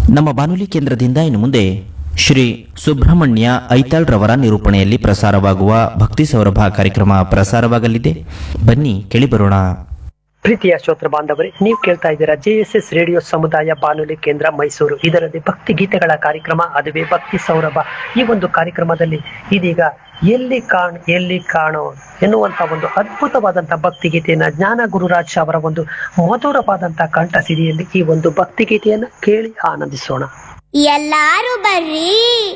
ನಮ್ಮ ಬಾನುಲಿ ಕೇಂದ್ರದಿಂದ ಇನ್ನು ಮುಂದೆ ಶ್ರೀ ಸುಬ್ರಹ್ಮಣ್ಯ ಐತಾಳ್ ರವರ ನಿರೂಪಣೆಯಲ್ಲಿ ಪ್ರಸಾರವಾಗುವ ಭಕ್ತಿ ಸೌರಭ ಕಾರ್ಯಕ್ರಮ ಪ್ರಸಾರವಾಗಲಿದೆ ಬನ್ನಿ ಕೇಳಿಬರೋಣ ಪ್ರೀತಿಯ ಶ್ರೋತ್ರ ಬಾಂಧವರೇ ನೀವು ಕೇಳ್ತಾ ಇದ್ದೀರಾ ಜೆ ಎಸ್ ಎಸ್ ರೇಡಿಯೋ ಸಮುದಾಯ ಬಾನುಲಿ ಕೇಂದ್ರ ಮೈಸೂರು ಇದರಲ್ಲಿ ಭಕ್ತಿ ಗೀತೆಗಳ ಕಾರ್ಯಕ್ರಮ ಅದುವೇ ಭಕ್ತಿ ಸೌರಭ ಈ ಒಂದು ಕಾರ್ಯಕ್ರಮದಲ್ಲಿ ಇದೀಗ ಎಲ್ಲಿ ಕಾಣ್ ಎಲ್ಲಿ ಕಾಣೋ ಎನ್ನುವಂತ ಒಂದು ಅದ್ಭುತವಾದಂತ ಭಕ್ತಿ ಗೀತೆಯನ್ನ ಜ್ಞಾನ ಗುರುರಾಜ್ ಅವರ ಒಂದು ಮಧುರವಾದಂತ ಕಂಠ ಸಿರಿಯಲ್ಲಿ ಈ ಒಂದು ಭಕ್ತಿ ಗೀತೆಯನ್ನ ಕೇಳಿ ಆನಂದಿಸೋಣ ಎಲ್ಲಾರು ಬರ್ರಿ